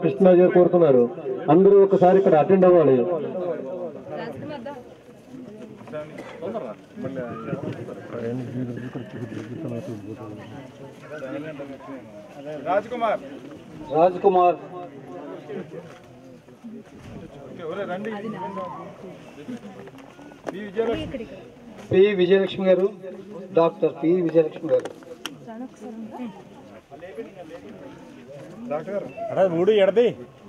కృష్ణరాజు గారు కోరుతున్నారు అందరూ ఒకసారి ఇక్కడ అటెండ్ అవ్వాలి రాజ్ కుమార్ రాజ్ కుమార్ ఎవరే రండి ఈ విజయలక్ష్మి పి విజయలక్ష్మి గారు డాక్టర్ పి విజయలక్ష్మి గారు డాక్టర్ గారు మూడు ఎడది